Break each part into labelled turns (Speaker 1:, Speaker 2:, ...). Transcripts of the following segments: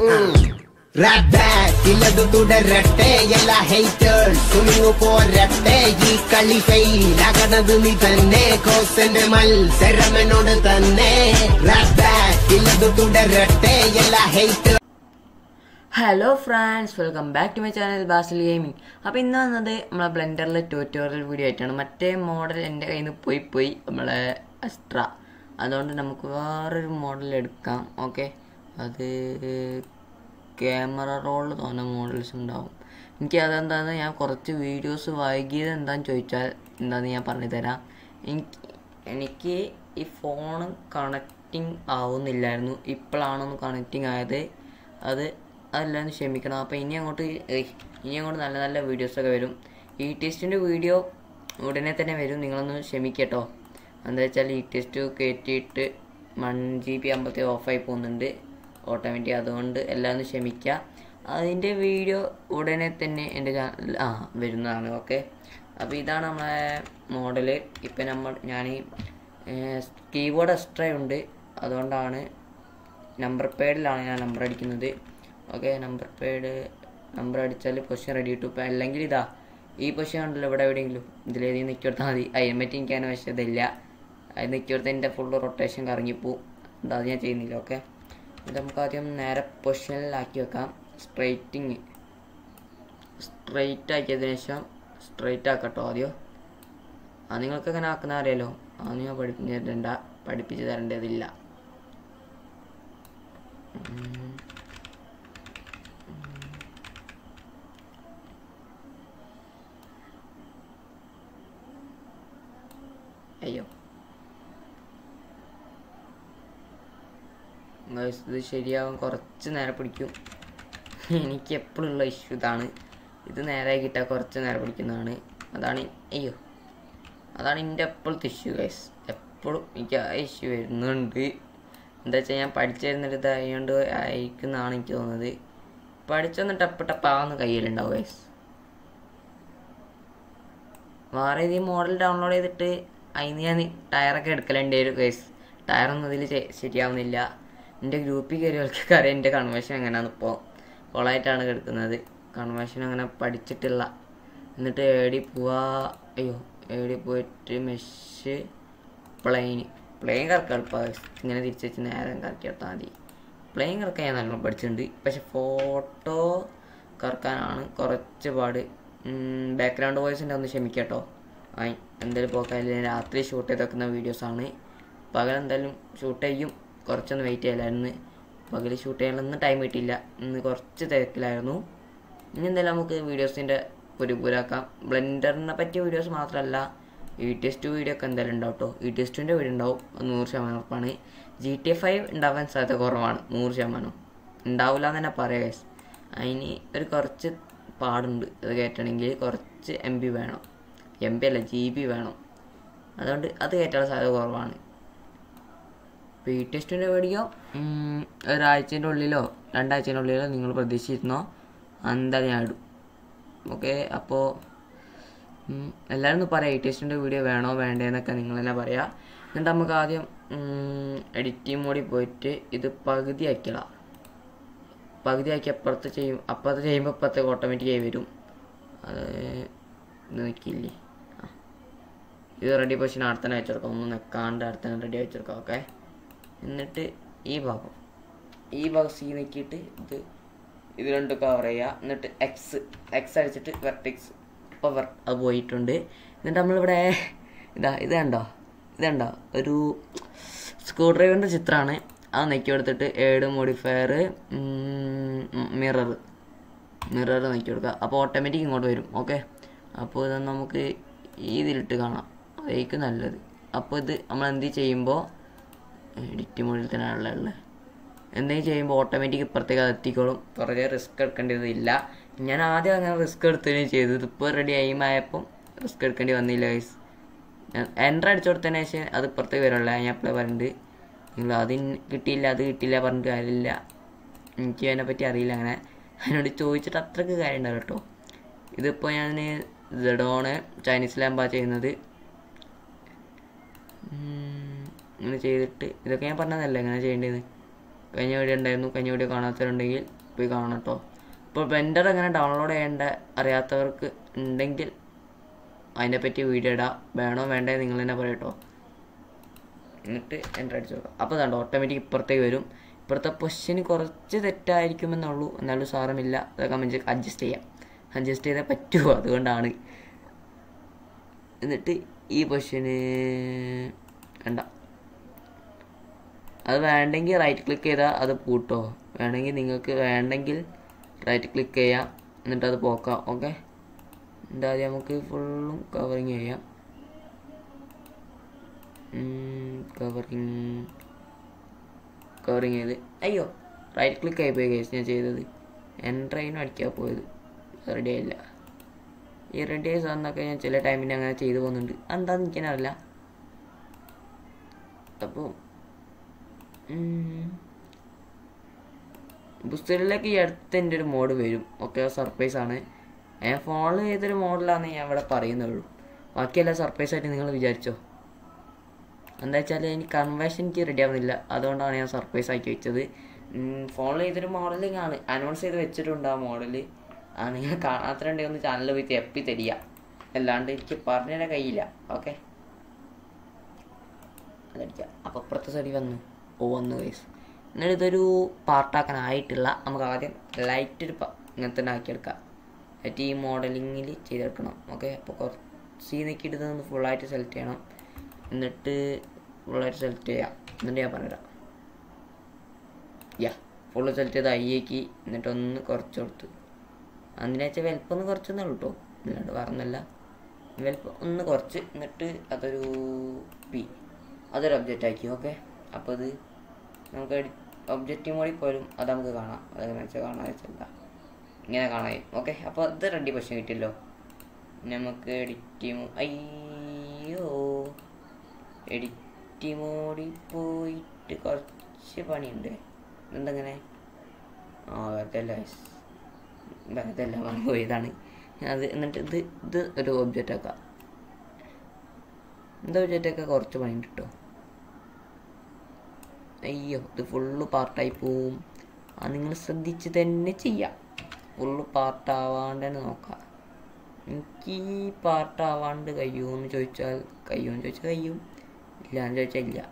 Speaker 1: Rap back ഇല്ലതു തുടരട്ടെ എല്ലാ ഹേറ്റേഴ്സ് തുണിങ്ങു പോരട്ടെ ഈ കളി ഫെയിലാകണത് നീ തന്നെ കോസന്റെ മത്സരമെന്നോട് തന്നെ റാപ്പ് ബാക്ക് ഇല്ലതു തുടരട്ടെ എല്ലാ haters
Speaker 2: hello friends welcome back to my channel Basil gaming അപ്പോൾ ഇന്ന് വന്നത് നമ്മളെ ബ്ലെൻഡറിലെ ട്യൂട്ടോറിയൽ വീഡിയോ ആയിട്ടാണ് മറ്റേ മോഡൽ എൻ്റെ കയ്യിൽ നിന്ന് പോയി പോയി നമ്മളെ അസ്ട്ര അതുകൊണ്ട് നമുക്ക് വേറൊരു മോഡൽ എടുക്കാം ഓക്കെ അത് ക്യാമറ റോളിൽ തോന്നുന്ന മോഡൽസ് ഉണ്ടാവും എനിക്ക് അതെന്താണെന്ന് ഞാൻ കുറച്ച് വീഡിയോസ് വൈകിയത് എന്താണെന്ന് ചോദിച്ചാൽ എന്താണെന്ന് ഞാൻ പറഞ്ഞു തരാം എനിക്ക് എനിക്ക് ഈ ഫോൺ കണക്റ്റിംഗ് ആവുന്നില്ലായിരുന്നു ഇപ്പോഴാണൊന്ന് കണക്റ്റിംഗ് ആയത് അത് അതെല്ലാം ക്ഷമിക്കണം അപ്പോൾ ഇനി അങ്ങോട്ട് ഏയ് ഇനി അങ്ങോട്ട് നല്ല നല്ല വീഡിയോസൊക്കെ വരും ഈ ടെസ്റ്റിൻ്റെ വീഡിയോ ഉടനെ തന്നെ വരും നിങ്ങളൊന്ന് ക്ഷമിക്കട്ടോ എന്താ വെച്ചാൽ ഈ ടെസ്റ്റ് കയറ്റിയിട്ട് വൺ ജി ബി ആകുമ്പോഴത്തേക്ക് ഓഫായി പോകുന്നുണ്ട് ഓട്ടോമാറ്റിക് അതുകൊണ്ട് എല്ലാം ഒന്ന് ക്ഷമിക്കുക അതിൻ്റെ വീഡിയോ ഉടനെ തന്നെ എൻ്റെ ചാനൽ ആ വരുന്നതാണ് ഓക്കെ അപ്പോൾ ഇതാണ് നമ്മളെ മോഡല് ഇപ്പം നമ്മൾ ഞാൻ കീബോർഡ് എക്സ്ട്രാ ഉണ്ട് അതുകൊണ്ടാണ് നമ്പർ പേഡിലാണ് ഞാൻ നമ്പർ അടിക്കുന്നത് ഓക്കെ നമ്പർ പേഡ് നമ്പർ അടിച്ചാൽ പൊസിഷൻ റെഡി ടു അല്ലെങ്കിൽ ഇതാ ഈ പൊസിഷൻ ഉണ്ടല്ലോ ഇവിടെ എവിടെയെങ്കിലും ഇതിലേതെങ്കിലും നിൽക്കിയെടുത്താൽ മതി അതിനെ പറ്റി എനിക്ക് അതിന് വശത്തില്ല അത് നിൽക്കിയെടുത്ത് എൻ്റെ ഫുള്ള് റൊട്ടേഷൻ കറങ്ങിപ്പോവും അത് അത് ഞാൻ ചെയ്യുന്നില്ല ഓക്കെ ഇത് നമുക്ക് ആദ്യം നേരെ പൊസിഷനിലാക്കി വെക്കാം സ്ട്രൈറ്റിങ് സ്ട്രൈറ്റ് ആക്കിയതിന് ശേഷം സ്ട്രൈറ്റ് ആക്കട്ടോ ആദ്യം അത് നിങ്ങൾക്ക് എങ്ങനെ ആക്കുന്ന അറിയാലോ അത് ഞാൻ പഠിപ്പിച്ച് തരണ്ട പഠിപ്പിച്ച് തരേണ്ടതില്ല അയ്യോ Guys, ഇത് ശരിയാവാൻ കുറച്ച് നേരം പിടിക്കും എനിക്ക് എപ്പോഴുള്ള ഇഷ്യൂ ഇതാണ് ഇത് നേരെ കിട്ടാൻ കുറച്ച് നേരം പിടിക്കുന്നതാണ് അതാണ് അയ്യോ അതാണ് എൻ്റെ എപ്പോഴത്തെ ഇഷ്യൂ ഗൈസ് എപ്പോഴും എനിക്ക് ആ ഇഷ്യൂ വരുന്നുണ്ട് എന്താ വെച്ചാൽ ഞാൻ പഠിച്ചു തരുന്നൊരു ഇതായതുകൊണ്ട് അയക്കുന്നതാണ് എനിക്ക് തോന്നുന്നത് പഠിച്ചൊന്ന് ടപ്പ് ടപ്പാന്ന് കയ്യിലുണ്ടാവും ഗൈസ് വേറെ ഇത് മോഡൽ ഡൗൺലോഡ് ചെയ്തിട്ട് അതിന് ഞാൻ ടയറൊക്കെ എടുക്കലുണ്ട് ഒരു കേസ് ടയറൊന്നും ഇതിൽ ശരിയാവുന്നില്ല എൻ്റെ ഗ്രൂപ്പിൽ കയറിയവർക്കൊക്കെ അറിയാം എൻ്റെ കൺവേഷൻ എങ്ങനെയാണ് ഇപ്പോൾ കൊളായിട്ടാണ് കിടക്കുന്നത് കൺവേഷൻ അങ്ങനെ പഠിച്ചിട്ടില്ല എന്നിട്ട് ഏടി പോവാ അയ്യോ ഏടി പോയിട്ട് മെഷ് പ്ലെയിന് പ്ലെയിൻ കറക്കാൻ എളുപ്പമാണ് ഇങ്ങനെ തിരിച്ച് വെച്ച് നേരം കറക്കി എടുത്താൽ മതി പ്ലെയിൻ കറക്കാൻ ഞാൻ നല്ലോണം പഠിച്ചിട്ടുണ്ട് പക്ഷെ ഫോട്ടോ കറക്കാനാണ് കുറച്ച് പാട് ബാക്ക്ഗ്രൗണ്ട് വോയിസിൻ്റെ ഒന്ന് ക്ഷമിക്കട്ടോ ആ എന്തായാലും പോക്കായാലും രാത്രി ഷൂട്ട് ചെയ്ത് വെക്കുന്ന വീഡിയോസാണ് പകൽ എന്തായാലും ഷൂട്ട് ചെയ്യും കുറച്ചൊന്ന് വെയിറ്റ് ചെയ്യലായിരുന്നു പകൽ ഷൂട്ട് ചെയ്യാനൊന്നും ടൈം കിട്ടിയില്ല ഇന്ന് കുറച്ച് തിരക്കിലായിരുന്നു ഇനി എന്തായാലും നമുക്ക് വീഡിയോസിൻ്റെ പുരുപൂരാക്കാം ബ്ലെൻഡറിനെ പറ്റിയ വീഡിയോസ് മാത്രമല്ല ഇ ടെസ്റ്റ് വീഡിയോ ഒക്കെ എന്തായാലും ഉണ്ടാവും കേട്ടോ ഇ ടെസ്റ്റിൻ്റെ വീഡിയോ ഉണ്ടാവും അത് നൂറ് ശതമാനം ഉറപ്പാണ് ജി ടി എ ഫൈവ് ഉണ്ടാവാൻ സാധ്യത കുറവാണ് നൂറ് ശതമാനം ഉണ്ടാവില്ല എന്ന് തന്നെ പറയാം guys. അതിന് ഒരു കുറച്ച് പാടുണ്ട് അത് കയറ്റണമെങ്കിൽ കുറച്ച് എം ബി വേണം എം ബി അല്ല ജി ബി വേണം അതുകൊണ്ട് അത് കയറ്റാനുള്ള സാധ്യത കുറവാണ് ഇപ്പോൾ ഈ ടെസ്റ്റിൻ്റെ വീഡിയോ ഒരാഴ്ചൻ്റെ ഉള്ളിലോ രണ്ടാഴ്ചൻ്റെ ഉള്ളിലോ നിങ്ങൾ പ്രതീക്ഷിച്ചിരുന്നോ എന്തായാലും ഞാൻ ഇടും ഓക്കെ അപ്പോൾ എല്ലാവരും ഒന്ന് പറയാം ഈ ടെസ്റ്റിൻ്റെ വീഡിയോ വേണോ വേണ്ടേന്നൊക്കെ നിങ്ങൾ തന്നെ പറയാം എന്നിട്ട് നമുക്ക് ആദ്യം എഡിറ്റിംഗ് മോഡിൽ പോയിട്ട് ഇത് പകുതി ആക്കിയളാം പകുതിയാക്കി അപ്പുറത്ത് ചെയ്യും അപ്പുറത്ത് ചെയ്യുമ്പോൾ അപ്പുറത്തേക്ക് ഓട്ടോമാറ്റിക്കായി വരും അത് ഇത് നിൽക്കില്ലേ ആ ഇത് റെഡി പൊസിഷൻ അവിടെ തന്നെ വെച്ചെടുക്കാം ഒന്നും നിൽക്കാണ്ട് അവിടെ തന്നെ റെഡി വെച്ചെടുക്കാം ഓക്കെ എന്നിട്ട് ഈ ഭാഗം ഈ ഭാഗം സി നോക്കിയിട്ട് ഇത് ഇത് രണ്ട് കവർ ചെയ്യുക എന്നിട്ട് എക്സ് എക്സ് അടിച്ചിട്ട് വെർട്ടിക്സ് ഇപ്പോൾ വെർ അത് പോയിട്ടുണ്ട് എന്നിട്ട് നമ്മളിവിടെ ഇതാ ഇത് കണ്ടോ ഇത് കണ്ടോ ഒരു സ്ക്രൂ ഡ്രൈവറിൻ്റെ ചിത്രമാണ് അത് നെക്കി കൊടുത്തിട്ട് ഏഡ് മോഡിഫയർ മിറർ മിറർ നെക്കി കൊടുക്കുക അപ്പോൾ ഓട്ടോമാറ്റിക് ഇങ്ങോട്ട് വരും ഓക്കെ അപ്പോൾ ഇത് നമുക്ക് ഇതിലിട്ട് കാണാം അതായിരിക്കും നല്ലത് അപ്പോൾ ഇത് നമ്മൾ എന്ത് ചെയ്യുമ്പോൾ എഡിറ്റ് മോഡിൽ തന്നെയാണല്ലോ ഉള്ളത് എന്തെങ്കിലും ചെയ്യുമ്പോൾ ഓട്ടോമാറ്റിക് ഇപ്പുറത്തേക്ക് അത് എത്തിക്കോളും കുറേ റിസ്ക് എടുക്കേണ്ടതില്ല ഞാൻ ആദ്യം അങ്ങനെ റിസ്ക് എടുത്തതിന് ചെയ്തത് ഇപ്പോൾ റെഡി ആയപ്പം റിസ്ക് എടുക്കേണ്ടി വന്നില്ല ഗൈസ് എൻ്റർ അടിച്ചു കൊടുത്തതിന് ശേഷം അത് ഇപ്പുറത്തേക്ക് വരുള്ളൂ ഞാൻ അപ്ലൈ പറഞ്ഞിട്ട് നിങ്ങൾ അത് കിട്ടിയില്ല അത് കിട്ടിയില്ല പറഞ്ഞിട്ട് കാര്യമില്ല എനിക്ക് അതിനെപ്പറ്റി അറിയില്ല അങ്ങനെ അതിനോട് ചോദിച്ചിട്ട് അത്രക്ക് കാര്യം ഉണ്ടാവും കേട്ടോ ഇതിപ്പോൾ ഞാൻ ജഡോണ് ചൈനീസ് ലാമ്പാ ചെയ്യുന്നത് ഉം, ഇങ്ങനെ ചെയ്തിട്ട് ഇതൊക്കെ ഞാൻ പറഞ്ഞതല്ലേ എങ്ങനെ ചെയ്യേണ്ടത് കഴിഞ്ഞ വീഡിയോ ഉണ്ടായിരുന്നു കഴിഞ്ഞ വീഡിയോ കാണാത്തവരുണ്ടെങ്കിൽ പോയി കാണണം കേട്ടോ ഇപ്പോൾ ബ്ലെൻഡർ എങ്ങനെ ഡൗൺലോഡ് ചെയ്യേണ്ട അറിയാത്തവർക്ക് ഉണ്ടെങ്കിൽ അതിനെപ്പറ്റി വീഡിയോ ഇടാം വേണോ വേണ്ടേ നിങ്ങൾ തന്നെ പറയട്ടോ എന്നിട്ട് എൻ്റർ അടിച്ചു നോക്കാം അപ്പോൾ ഇതാണ്ട് ഓട്ടോമാറ്റിക് ഇപ്പുറത്തേക്ക് വരും ഇപ്പുറത്തെ പൊസിഷന് കുറച്ച് തെറ്റായിരിക്കുമെന്നുള്ളൂ എന്നാലും സാരമില്ല അതൊക്കെ നമുക്ക് അഡ്ജസ്റ്റ് ചെയ്യാം അഡ്ജസ്റ്റ് ചെയ്താൽ പറ്റുമോ അതുകൊണ്ടാണ് എന്നിട്ട് ഈ പൊസിഷന് വേണ്ട അത് വേണ്ടെങ്കിൽ റൈറ്റ് ക്ലിക്ക് ചെയ്താൽ അത് പൂട്ടോ വേണമെങ്കിൽ നിങ്ങൾക്ക് വേണ്ടെങ്കിൽ റൈറ്റ് ക്ലിക്ക് ചെയ്യാം എന്നിട്ട് അത് പോക്കാം ഓക്കെ എന്നിട്ട് ആദ്യം നമുക്ക് ഫുള്ളും കവറിങ് ചെയ്യാം കവറിങ് കവറിങ് ചെയ്ത് അയ്യോ റൈറ്റ് ക്ലിക്ക് ആയിപ്പോയി കേസ് ഞാൻ ചെയ്തത് എൻട്രൈനും അടിക്കാൻ പോയത് റെഡി ആയില്ല ഈ റെഡി ആയ സാധനമൊക്കെ ഞാൻ ചില ടൈമിന് അങ്ങനെ ചെയ്തു പോകുന്നുണ്ട് എന്താണെന്ന് എനിക്കറിയില്ല അപ്പോൾ ബുസ്റ്ററിലേക്ക് ഈ അടുത്ത് എൻ്റെ ഒരു മോഡ് വരും ഒക്കെ സർപ്രൈസ് ആണ് ഞാൻ ഫോണിൽ ചെയ്തൊരു മോഡലാണെന്ന് ഞാൻ ഇവിടെ പറയുന്നുള്ളൂ ബാക്കിയെല്ലാം സർപ്രൈസ് ആയിട്ട് നിങ്ങൾ വിചാരിച്ചോ എന്താ വെച്ചാൽ എനിക്ക് കൺവേഷൻ എനിക്ക് റെഡി ആവുന്നില്ല അതുകൊണ്ടാണ് ഞാൻ സർപ്രൈസ് ആക്കി വെച്ചത് ഫോണിൽ ചെയ്തൊരു മോഡലിംഗ് ആണ് അനൗൺസ് ചെയ്ത് വെച്ചിട്ടുണ്ട് ആ മോഡൽ ആ നിങ്ങൾ കാണാത്തിട്ടുണ്ടെങ്കിൽ ഒന്ന് ചാനലിൽ പോയി തെപ്പി തരിക അല്ലാണ്ട് എനിക്ക് പറഞ്ഞു തരാൻ കഴിയില്ല ഓക്കെ അതടിക്കാം അപ്പോൾ അപ്പുറത്തെ സൈഡിൽ വന്നു ഓ വന്നു വയസ്സ് എന്നിട്ട് ഇതൊരു പാർട്ടാക്കാനായിട്ടില്ല നമുക്ക് ആദ്യം ലൈറ്റ് ഒരു പ- ഇങ്ങനെ തന്നെ ആക്കിയെടുക്കാം എന്നിട്ട് ഈ മോഡലിങ്ങിൽ ചെയ്തെടുക്കണം ഓക്കെ അപ്പോൾ കുറച്ച് നീക്കിയിട്ട് ഇതൊന്ന് ഫുള്ളായിട്ട് സെലക്ട് ചെയ്യണം എന്നിട്ട് ഫുള്ളായിട്ട് സെലക്ട് ചെയ്യാം എന്നിട്ട് ഞാൻ പറഞ്ഞുതരാം യാ ഫുള്ള് സെലക്ട് ചെയ്ത് ഐയേക്ക് എന്നിട്ട് ഒന്ന് കുറച്ച് കൊടുത്ത് അതിനാച്ച വലിപ്പം ഒന്ന് കുറച്ചെന്നേ ഉള്ളൂ കേട്ടോ അല്ലാണ്ട് പറഞ്ഞല്ല വലിപ്പം ഒന്ന് കുറച്ച് എന്നിട്ട് അതൊരു പി അതൊരു ഒബ്ജക്റ്റ് ആക്കി ഓക്കെ അപ്പോൾ അത് നമുക്ക് ഒബ്ജക്റ്റ് മോഡിൽ പോലും അത് നമുക്ക് കാണാം അതെങ്ങനെ വെച്ചാൽ കാണാൻ വെച്ചല്ല ഇങ്ങനെ കാണാൻ ഓക്കെ അപ്പോൾ ഇത് റെഡി പക്ഷേ കിട്ടിയല്ലോ നമുക്ക് എഡിറ്റ് അയ്യോ എഡിറ്റ് മോഡിൽ പോയിട്ട് കുറച്ച് പണിയുണ്ട് എന്തെങ്ങനെ ആ വെറുതെ അല്ല വെറുതെ അല്ല മറന്നു പോയതാണ് അത് എന്നിട്ട് ഇത് ഇത് ഒരു ഒബ്ജക്റ്റ് ആക്കാം എന്താ ഒബ്ജക്റ്റ് ഒക്കെ കുറച്ച് പണിയുണ്ട് കേട്ടോ അയ്യോ ഇത് ഫുള്ള് പാർട്ടായി പോവും അത് നിങ്ങൾ ശ്രദ്ധിച്ച് തന്നെ ചെയ്യാം ഫുള്ള് പാർട്ടാവാണ്ട് തന്നെ നോക്കാം എനിക്ക് ഈ പാർട്ടാവാണ്ട് കഴിയുമോ എന്ന് ചോദിച്ചാൽ കഴിയുമോ എന്ന് ചോദിച്ചാൽ കഴിയും ഇല്ല എന്ന് ചോദിച്ചാൽ ഇല്ല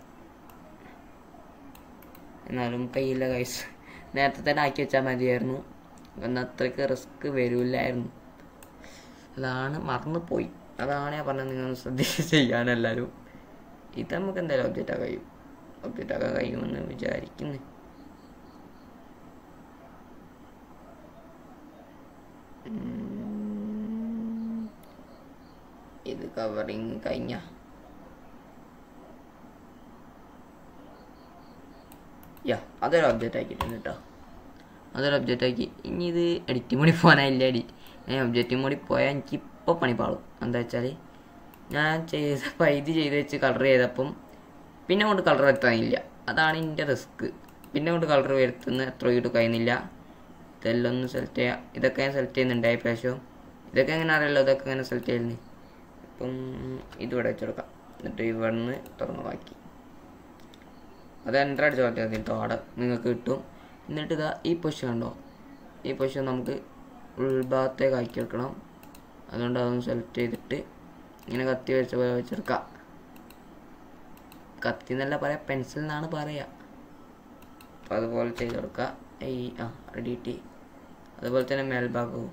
Speaker 2: എന്നാലും കയ്യില്ല കൈസ് നേരത്തെ തന്നെ ആക്കി വെച്ചാൽ മതിയായിരുന്നു എന്നാൽ അത്രയ്ക്ക് റിസ്ക് വരില്ലായിരുന്നു അതാണ് മറന്നു പോയി അതാണ് ഞാൻ പറഞ്ഞത് നിങ്ങൾ ശ്രദ്ധിച്ച് ചെയ്യാനെല്ലാവരും ഇത് നമുക്ക് എന്തായാലും ഒബ്ജക്റ്റ് ആക്കാൻ കഴിയും ഒബ്ജക്റ്റ് ആക്കാൻ കഴിയുമെന്ന് വിചാരിക്കുന്നു ഉം. ഇത് കവറിങ് കഴിഞ്ഞ യാ അതൊരു ഒബ്ജക്റ്റ് ആക്കിയിട്ടുണ്ട് കേട്ടോ അതൊരു ഒബ്ജക്റ്റ് ആക്കി ഇനി ഇത് എഡിറ്റ് മോഡി പോകാനായില്ല എഡി ഞാൻ ഒബ്ജക്റ്റ് മോഡി പോയാൽ എനിക്ക് ഇപ്പോൾ പണി പാളും എന്താ വെച്ചാൽ ഞാൻ ചെയ്തപ്പോൾ ഇത് ചെയ്ത് വെച്ച് കളർ ചെയ്തപ്പം പിന്നെ കൊണ്ട് കളർ വരുത്താനില്ല അതാണ് എൻ്റെ റിസ്ക് പിന്നെ കൊണ്ട് കളർ വരുത്തുന്ന എത്ര വീട്ട് കഴിയുന്നില്ല ഇതെല്ലാം ഒന്ന് സെലക്ട് ചെയ്യാം ഇതൊക്കെ ഞാൻ സെലക്ട് ചെയ്യുന്നുണ്ടായി പ്രാവശ്യം ഇതൊക്കെ എങ്ങനെ അറിയാലോ ഇതൊക്കെ എങ്ങനെ സെലക്ട് ചെയ്യുന്നത് ഇപ്പം ഇതിവിടെ വെച്ചെടുക്കാം എന്നിട്ട് ഇവിടുന്ന് തുറന്ന് ബാക്കി അത് എൻ്റർ അടിച്ച് മാറ്റിയാൽ മതി കേട്ടോ അവിടെ നിങ്ങൾക്ക് കിട്ടും എന്നിട്ട് ഇതാ ഈ പൊസിഷൻ ഉണ്ടോ ഈ പൊസിഷൻ നമുക്ക് ഉൾഭാഗത്തേക്ക് ആക്കി വെക്കണം അതുകൊണ്ട് അതൊന്ന് സെലക്ട് ചെയ്തിട്ട് ഇങ്ങനെ കത്തി വെച്ച പോലെ വെച്ചെടുക്കാം കത്തി എന്നല്ല പറയാ പെൻസിൽ എന്നാണ് പറയുക അപ്പോൾ അതുപോലെ ചെയ്ത് കൊടുക്കുക ഈ ആ റെഡി ടി അതുപോലെ തന്നെ മേൽഭാഗവും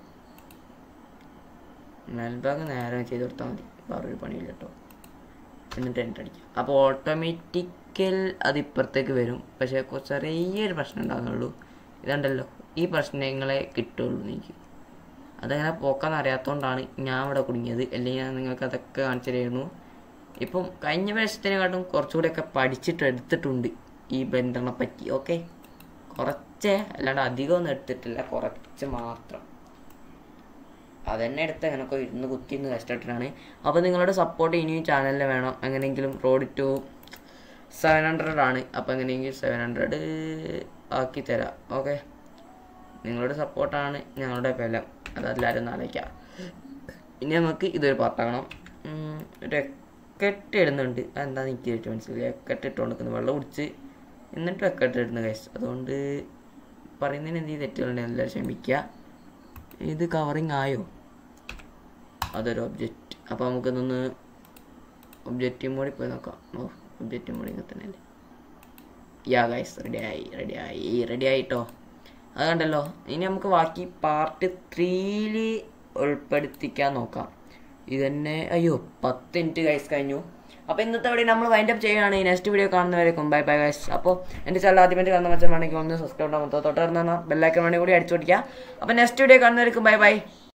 Speaker 2: മേൽഭാഗം നേരെ ചെയ്ത് കൊടുത്താൽ മതി വേറൊരു പണിയില്ല കേട്ടോ എന്നിട്ട് എൻ്റർ അടിക്കുക അപ്പോൾ ഓട്ടോമാറ്റിക്കൽ അത് ഇപ്പുറത്തേക്ക് വരും പക്ഷേ കൊ- ചെറിയൊരു പ്രശ്നം ഉണ്ടാകുന്നുള്ളൂ ഇതുണ്ടല്ലോ ഈ പ്രശ്നങ്ങളെ കിട്ടുള്ളൂ എനിക്ക് അതങ്ങനെ പോക്കാൻ അറിയാത്തതുകൊണ്ടാണ് ഞാൻ ഇവിടെ കുടുങ്ങിയത് അല്ലെങ്കിൽ ഞാൻ നിങ്ങൾക്ക് അതൊക്കെ കാണിച്ചു തരുമായിരുന്നു ഇപ്പം കഴിഞ്ഞ പ്രാവശ്യത്തിനെക്കാട്ടും കുറച്ചുകൂടെയൊക്കെ പഠിച്ചിട്ട് എടുത്തിട്ടുണ്ട് ഈ ബ്ലെൻഡറിനെ പറ്റി ഓക്കെ കുറച്ചേ അല്ലാണ്ട് അധികമൊന്നും എടുത്തിട്ടില്ല കുറച്ച് മാത്രം അതന്നെ എടുത്ത് എങ്ങനെയൊക്കെ ഇരുന്ന് കുത്തി ഇന്ന് കഷ്ടപ്പെട്ടിട്ടാണ് അപ്പോൾ നിങ്ങളുടെ സപ്പോർട്ട് ഇനിയും ചാനലിൽ വേണം എങ്ങനെയെങ്കിലും റോഡ് ടു സെവൻ ഹൺഡ്രഡ് ആണ് അപ്പോൾ എങ്ങനെയെങ്കിലും സെവൻ ഹൺഡ്രഡ് ആക്കി തരാം ഓക്കെ നിങ്ങളുടെ സപ്പോർട്ടാണ് ഞങ്ങളുടെ ബലം അതെല്ലാവരും നാളേക്കാം ഇനി നമുക്ക് ഇതൊരു പാർട്ടാകണം ഒരു എക്കറ്റ് ഇടുന്നുണ്ട് അതെന്താന്ന് എനിക്ക് ചോദിച്ചു മനസ്സിലായി എക്കറ്റ് ഇട്ട് കൊടുക്കുന്നത് വെള്ളം കുടിച്ച് എന്നിട്ട് വെക്കട്ടിരുന്നു ഗൈസ് അതുകൊണ്ട് പറയുന്നതിന് എന്തെങ്കിലും തെറ്റുകളുണ്ടെങ്കിൽ എല്ലാവരും ക്ഷമിക്കുക ഇത് കവറിങ് ആയോ അതൊരു ഒബ്ജക്റ്റ് അപ്പോൾ നമുക്കിതൊന്ന് ഒബ്ജക്റ്റീവ് മോഡിൽ പോയി നോക്കാം ഓ ഒബ്ജക്റ്റീവ് മോഡിൽ തന്നെ അല്ലേ യാ ഗൈസ് റെഡി ആയി റെഡി ആയി റെഡി ആയിട്ടോ അത് കണ്ടല്ലോ ഇനി നമുക്ക് ബാക്കി പാർട്ട് ത്രീയിൽ ഉൾപ്പെടുത്തിക്കാൻ നോക്കാം ഇതന്നെ അയ്യോ പത്ത് മിനിറ്റ് ഗൈസ് കഴിഞ്ഞു അപ്പോൾ ഇന്നത്തെ വീഡിയോ നമ്മൾ വൈൻഡ് അപ്പ് ചെയ്യുകയാണ് നെക്സ്റ്റ് വീഡിയോ കാണുന്നവരേക്കും ബൈ ബൈ ഗൈസ് അപ്പോൾ എൻ്റെ ചാനൽ ആദ്യമായിട്ട് കാണുന്ന മച്ചാണെങ്കിൽ ഒന്ന് സബ്സ്ക്രൈബ് ചെയ്യാൻ തൊട്ട് ബെല്ലൈക്കൺ വേണ്ടി കൂടി അടിച്ചു പിടിക്കുക അപ്പോൾ നെക്സ്റ്റ് വീഡിയോ കാണുന്നവരേക്കും ബൈ ബൈ